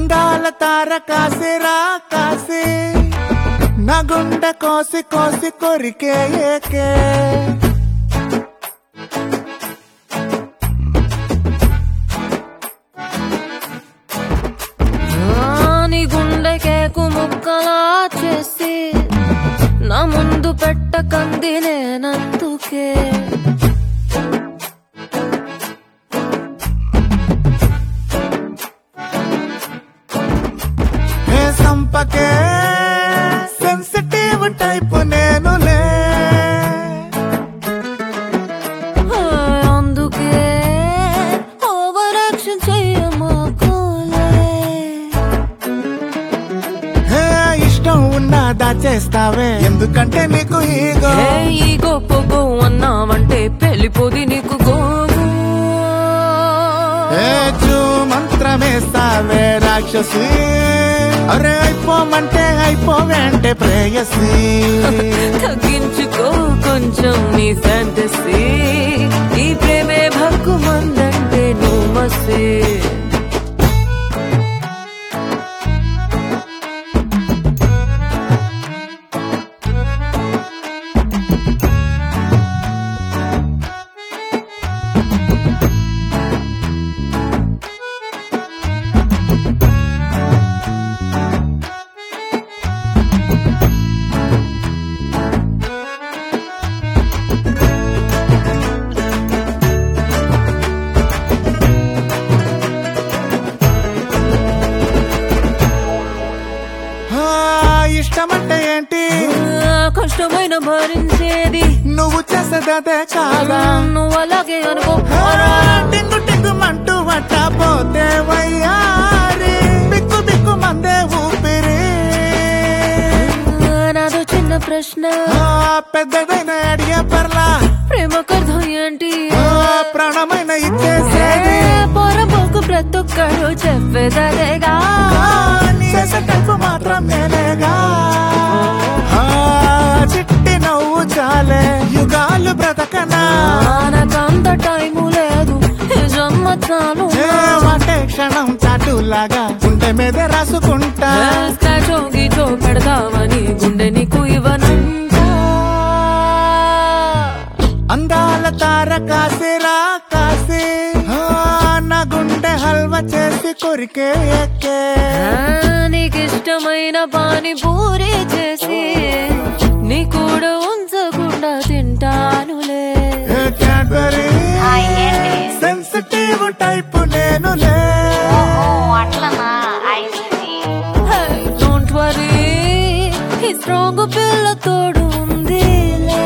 అందాల తార కాసిరా కాసి నా గుండె కోసి కోసి కొరికే ఏకే నీ గుండె కేకు ముక్కలా చేసి నా ముందు పెట్టకంది నేనందుకే ఏ సంపకే సెన్సిటివ్ టైప్ నేనులే ఆ, అందుకే ఓవర్ యాక్షన్ చెయ్యమాకోలే ఏ ఇష్టం ఉన్నా దాచేస్తావే ఎందుకంటే నీకు ఈగో ఏ ఈగో పొగో అన్నావంటే పెళ్ళిపోది నీకు గోగు ఏ చూ మంత్రమేస్తావే రాక్షసి అరే అయిపోమంటే అయిపోవే అంటే ప్రేయసి తగ్గించుకో కొంచెం నీ ఫ్యాంటసీ ఈ ప్రేమే భక్కు మందంటే నువ్వు మసే ఆ, ఇష్టమంటే ఏంటి ఆ, కష్టమైన భరించేది నువ్వు చేసేదదే కాదా నువ్వు అలాగే అనుకో ఆ, టింగు టింగుమంటూ వట్ట పోతే వయ్యారి బిక్కు బిక్కు మందే ఊపిరి ఆ, నాదో చిన్న ప్రశ్న ఆ, పెద్దదైన అడిగే పర్లా ప్రేమకు అర్థం ఏంటి ఆ, ప్రాణమైన ఇచ్చేసేది పొరపోకు ప్రతి ఒక్కడు చెప్పేదరేగా చేసే టైపు మాత్రం నేనేగా ఆ, చిట్టి నవ్వు చాలే యుగాలు బ్రతకనా నాకంత టైము లేదు ఈ జన్మ చాలు ఏ వాటే క్షణం చాటులాగా గుండె మీద రాసుకుంటా స్క్రాచో గీచో పెడతావని గుండె నీకు ఇవ్వనంట అందాల తార కాసిరా కాసి ఆ, నా గుండె హల్వా చేసి కొరికే ఎక్కే ఆ, నీకిష్టమైన పాని పూరి చేసి నీ కూడా ఉంచకుండా తింటానులే ఏ క్యాడ్బరీ హాయ్ ఏంటి సెన్సిటివ్ టైపు నేనులే ఓహో అట్లనా ఐస్ డోంట్ వరీ ఈ స్ట్రాంగ్ పిల్ల తోడు ఉందిలే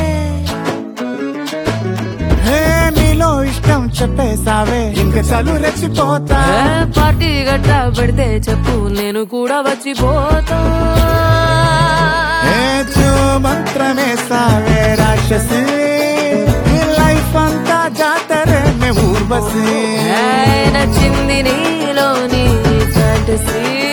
హే నీలో ఇష్టం చెప్పేసావే ఇంక చలు రెచ్చిపోతా ఏ పార్టీ గట్టా పెడితే చెప్పు నేను కూడా వచ్చిపోతా ఏ చూ మంత్రమే సావే రాక్షసి ఈ లైఫ్ అంతా జాతరే మే ఊర్వశి ఏ నచ్చింది నీలోని ఫ్యాంటసీ